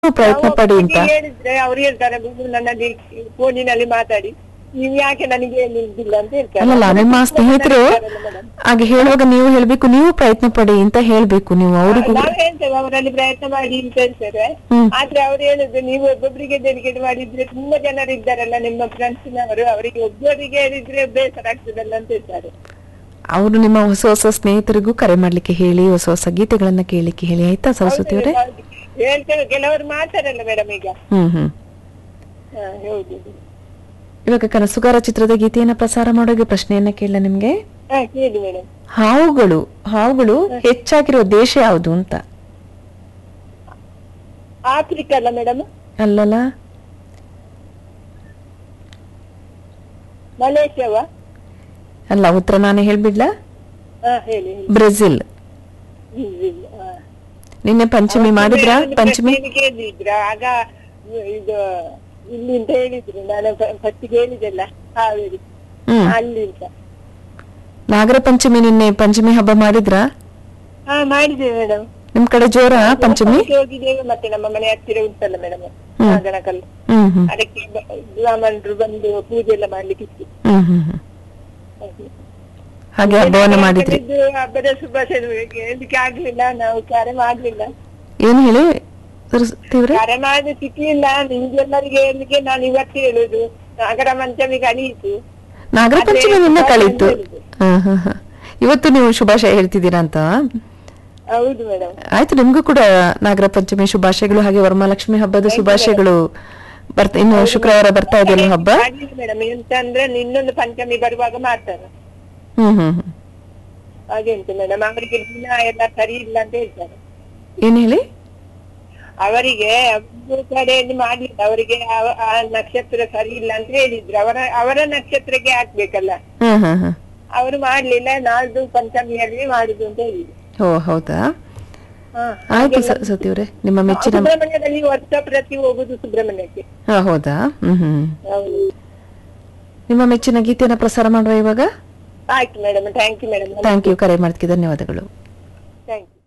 ಪ್ರಯತ್ನ ಪಡಿ ಅಂತ ಅವ್ರಿಗೆ ಹೇಳಿದ್ರೆ ಅವ್ರು ಹೇಳ್ತಾರೆ "ಗುರು, ನನ್ನಲ್ಲಿ ಫೋನಿನಲ್ಲಿ ಮಾತಾಡಿ ನೀವು ಯಾಕೆ ನನಗೆ ನಿಲ್ದಿಲ್ಲ ಅಂತ ಹೇಳ್ತಾರೆ ಅಲ್ಲಲ್ಲ ನಿಮ್ಮ ಸ್ನೇಹಿತರು ಮೇಡಮ್ ಹಾಗೆ ಹೇಳುವಾಗ ನೀವು ಹೇಳ್ಬೇಕು ನೀವು ಪ್ರಯತ್ನ ಪಡಿ ಅಂತ ಹೇಳ್ಬೇಕು ನೀವು ಅವ್ರಿಗೂ ನಾವ್ ಹೇಳ್ತೇವೆ ಅವರಲ್ಲಿ ಪ್ರಯತ್ನ ಮಾಡಿ ಅಂತ ಹೇಳ್ತೇವೆ ಹ್ಮ್. ಆದ್ರೆ ಅವ್ರು ಹೇಳುದು ನೀವು ಒಬ್ಬೊಬ್ಬರಿಗೆ ಡೆಲಿಗೇಟ್ ಮಾಡಿದ್ರೆ ತುಂಬಾ ಜನರು ಇದ್ದಾರಲ್ಲ ನಿಮ್ಮ ಫ್ರೆಂಡ್ಸ್ ನವರು ಅವರಿಗೆ ಒಬ್ಬರಿಗೆ ಹೇಳಿದ್ರೆ ಬೇಸರ ಆಗ್ತದಲ್ಲ ಅಂತ ಹೇಳ್ತಾರೆ ಅವರು ನಿಮ್ಮ ಹೊಸ ಹೊಸ ಸ್ನೇಹಿತರಿಗೂ ಕರೆ ಮಾಡ್ಲಿಕ್ಕೆ ಹೇಳಿ ಹೊಸ ಹೊಸ ಗೀತೆಗಳನ್ನ ಕೇಳಲಿಕ್ಕೆ ಹೇಳಿ ಆಯ್ತಾ ಸರಸ್ವತಿ ಅವರೇ ಹೌದು. ಹೇಳ್ತೇವೆ ಕೆಲವರು ಮಾಡ್ತಾರಲ್ಲ ಮೇಡಮ್ ಈಗ ಹ್ಮ್ ಹ್ಮ್ ಹಾ, ಹೌದು ಇವಾಗ ಕನಸುಗಾರ ಚಿತ್ರದ ಗೀತೆಯನ್ನ ಪ್ರಸಾರ ಮಾಡೋಕೆ ಪ್ರಶ್ನೆಯನ್ನ ಕೇಳ ನಿಮ್ಗೆ ಹಾ ಕೇಳಿ ಮೇಡಮ್ ಹಾವುಗಳು ಹಾವುಗಳು ಹೆಚ್ಚಾಗಿರೋ ದೇಶ ಯಾವುದು ಅಂತ ಆಫ್ರಿಕಾ ಅಲ್ಲ ಮೇಡಮ್ ಅಲ್ಲಲ್ಲ ಮಲೇಷ್ಯಾವ ಅಲ್ಲ ಉತ್ತರ ನಾನೇ ಹೇಳ್ಬಿಡ್ಲಾ ಹಾ ಹೇಳಿ ಹೇಳಿ. ಬ್ರೆಜಿಲ್ ಹ್ಮ್, ಹ್ಮ್, ಹಾ. ನಿನ್ನೆ ಪಂಚಮಿ ಮಾಡಿದ್ರಾ ಒಂದು ಪಂಚಮಿ ಪ್ರಶ್ನೆಯನ್ನು ಕೇಳಿದ್ರ ಆಗ ಇದು ಇಲ್ಲಿ ಅಂತ ಹೇಳಿದ್ರು ನಾನು ಫಸ್ಟ್ ಹೇಳಿದೆಲ್ಲ ಹಾವೇರಿ ಹ್ಮ್ ಅಲ್ಲಿ ಅಂತ ನಾಗರ ಪಂಚಮಿ ನಿನ್ನೆ ಪಂಚಮಿ ಹಬ್ಬ ಮಾಡಿದ್ರಾ ಹಾ ಮಾಡಿದ್ದೇವೆ ಮೇಡಮ್ ನಿಮ್ ಕಡೆ ಜೋರ ಪಂಚಮಿ ಹೋಗಿದ್ದೇವೆ ಮತ್ತೆ ನಮ್ಮ ಮನೆ ಹತ್ತಿರ ಉಂಟಲ್ಲ ಮೇಡಮ್ ನಾಗನಕಲ್ಲು ಹ್ಮ್ ಹ್ಮ್ ಅದಕ್ಕೆ ಬ- ಬ್ರಾಹ್ಮಣರು ಬಂದು ಪೂಜೆ ಎಲ್ಲ ಮಾಡ್ಲಿಕ್ಕೆ ಇತ್ತು ಹ್ಮ್ ಹ್ಮ್ ಹ್ಮ್ ಹಾಗೆ. ಹಾಗೆ ಹಬ್ಬವನ್ನ ಮಾಡಿದ್ರಿ ಇದು ಹಬ್ಬದ ಶುಭಾಶಯ ಹೇಳಲಿಕ್ಕೆ ಆಗ್ಲಿಲ್ಲ ನಾವು ಕರೆ ಮಾಡ್ಲಿಲ್ಲ ಏನ್ ಹೇಳಿ ಸರಸ್ವತಿ ಅವ್ರೆ? ಕರೆ ಮಾಡಿ ಸಿಕ್ಲಿಲ್ಲ ನಿಮ್ಗೆಲ್ಲರಿಗೆ ಹೇಳಲಿಕ್ಕೆ ನಾನು ಇವತ್ತು ಹೇಳುದು ನಾಗರ ಪಂಚಮಿ ಕಳೀತು ನಾಗರ ಅದೇ ಪಂಚಮಿ ನಿನ್ನೆ ಶುಭಾಶಯ ಕಳೀತು ಹೇಳಿದ್ದು. ಹಾ ಹಾ ಹಾ ಇವತ್ತು ನೀವು ಶುಭಾಶಯ ಹೇಳ್ತಿದ್ದೀರಾ ಅಂತ ಹೌದು ಮೇಡಮ್ ಆಯ್ತು ನಿಮ್ಗೂ ಕೂಡ ನಾಗರ ಪಂಚಮಿ ಶುಭಾಶಯಗಳು ಹಾಗೆ ವರಮಹಾಲಕ್ಷ್ಮಿ ಹಬ್ಬದ ಶುಭಾಶಯಗಳು ಬರ್ತಾ ಇನ್ನು ಶುಕ್ರವಾರ ಬರ್ತಾ ಇದೆಯಲ್ಲ ಹಬ್ಬ ಮೇಡಮ್ ಎಂತ ಅಂದ್ರೆ ಇನ್ನೊಂದು ಪಂಚಮಿ ಬರುವಾಗ ಮಾಡ್ತಾರೆ ಹ್ಮ್ ಹ್ಮ್ ಹ್ಮ್ ಹಾಗೆ ಉಂಟು ಮೇಡಮ್ ಅವರಿಗೆ ದಿನ ಎಲ್ಲ ಸರಿ ಇಲ್ಲ ಅಂತ ಹೇಳ್ತಾರೆ ಏನ್ ಹೇಳಿ ಅವರಿಗೆ ಒಂದು ಕಡೆಯಲ್ಲಿ ಮಾಡ್ಲಿಲ್ಲ ಅವರಿಗೆ ಆ- ಆ ನಕ್ಷತ್ರ ಸರಿ ಇಲ್ಲ ಅಂತ ಹೇಳಿದ್ರು ಅವರ ಅವರ ನಕ್ಷತ್ರಕ್ಕೆ ಹಾಕ್ಬೇಕಲ್ಲ ಹ್ಮ್ ಹ್ಮ್ ಹ್ಮ್ ಅವರು ಮಾಡ್ಲಿಲ್ಲ ನಾಳ್ದು ಪಂಚಮಿಯಲ್ಲಿ ಮಾಡುದು ಅಂತ ಹೇಳಿದ್ರು ಓ ಹೌದಾ ಹಾ. ಆಯ್ತು ಸರಸ್ವತಿ ಅವರೇ ನಿಮ್ಮ ಮೆಚ್ಚಿನ ಸುಬ್ರಹ್ಮಣ್ಯದಲ್ಲಿ ವರ್ಷ ಪ್ರತಿ ಹೋಗುದು ಸುಬ್ರಹ್ಮಣ್ಯಕ್ಕೆ ಹಾ ಹೌದಾ ಹ್ಮ್ ಹ್ಮ್ ಹೌದು ನಿಮ್ಮ ಮೆಚ್ಚಿನ ಗೀತೆಯನ್ನ ಪ್ರಸಾರ ಮಾಡುವ ಇವಾಗ ಆಯ್ತು madam thank you madam thank you ಕರೆ ಮಾಡ್ತೀವಿ ಧನ್ಯವಾದಗಳು ಥ್ಯಾಂಕ್ ಯು